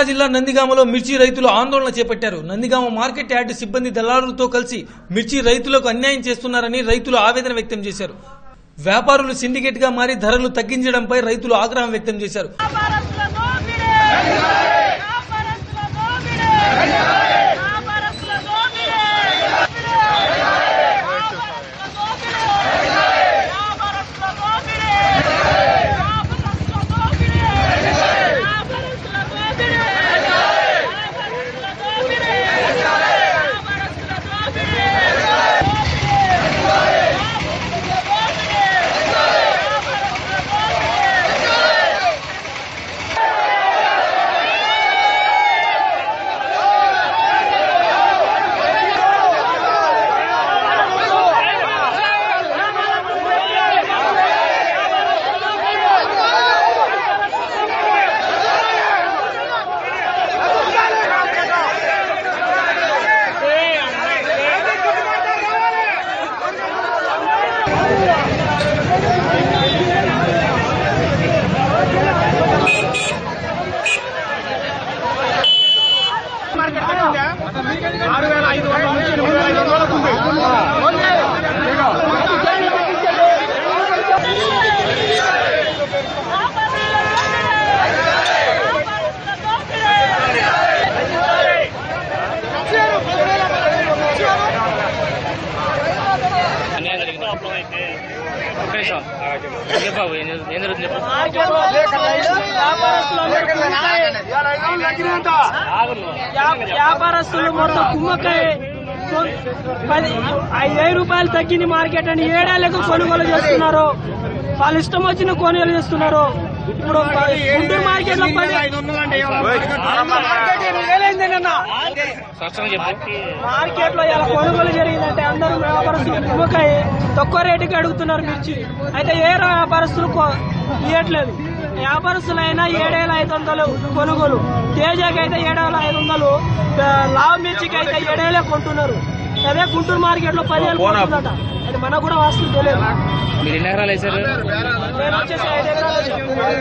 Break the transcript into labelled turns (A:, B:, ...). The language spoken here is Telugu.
A: జిల్లా నందిగామలో మిర్చి రైతులు ఆందోళన చేపట్టారు నందిగామ మార్కెట్ యార్డ్ సిబ్బంది దళారులతో కలిసి మిర్చి రైతులకు అన్యాయం చేస్తున్నారని రైతులు ఆవేదన వ్యక్తం చేశారు వ్యాపారులు సిండికేట్ గా మారి ధరలు తగ్గించడంపై రైతులు ఆగ్రహం వ్యక్తం చేశారు
B: వ్యాపారస్తుల దోపిడీ వ్యాపారస్తుల దోపిడీ వ్యాపారస్తుల దోపిడీ వ్యాపారస్తుల దోపిడీ వ్యాపారస్తుల దోపిడీ వ్యాపారస్తుల దోపిడీ వ్యాపారస్తుల దోపిడీ వ్యాపారస్తుల దోపిడీ వ్యాపారస్తుల దోపిడీ
C: ఆరు వేల ఐదు వందల నుంచి ఎనిమిది వేల ఐదు వందలకు ఉంది
D: అన్యాయం జరిగింది ఒక్క నిమిషం చెప్పు బాబు ఏం జరుగు- ఏం జరుగుతుంది చెప్పు
E: వ్యాపారస్తులు మొత్తం కుమ్మకాయ పది ఐదు వెయ్యి రూపాయలు తగ్గింది మార్కెట్ అని ఏడేళ్లకు కొనుగోలు చేస్తున్నారు వాళ్ళు ఇష్టం వచ్చిన కొనుగోలు చేస్తున్నారు ఇప్పుడు గుంటూరు మార్కెట్ లో పది
D: స్పష్టంగా చెప్పు
E: మార్కెట్ లో ఇలా కొనుగోలు జరిగిందంటే అందరూ వ్యాపారస్తులు కుమ్మకాయ తక్కువ రేటుకి అడుగుతున్నారు మిర్చి అయితే ఏ వ్యాపారస్తులు కొ- ఇవ్వట్లేదు వ్యాపారస్తులైనా ఏడేల ఐదు వందలు కొనుగోలు తేజకి అయితే ఏడేల ఐదు వందలు ఆ, లావ్ మిర్చికి అయితే ఏడేలే కొంటున్నారు అదే గుంటూరు మార్కెట్ లో పదివేలు కొంటుందట అది మనకు కూడా వాస్తవం తెలియదు
D: మీరు ఎన్ని ఎకరాలు వేశారు
E: నేను వచ్చేసి ఐదు ఎకరాలు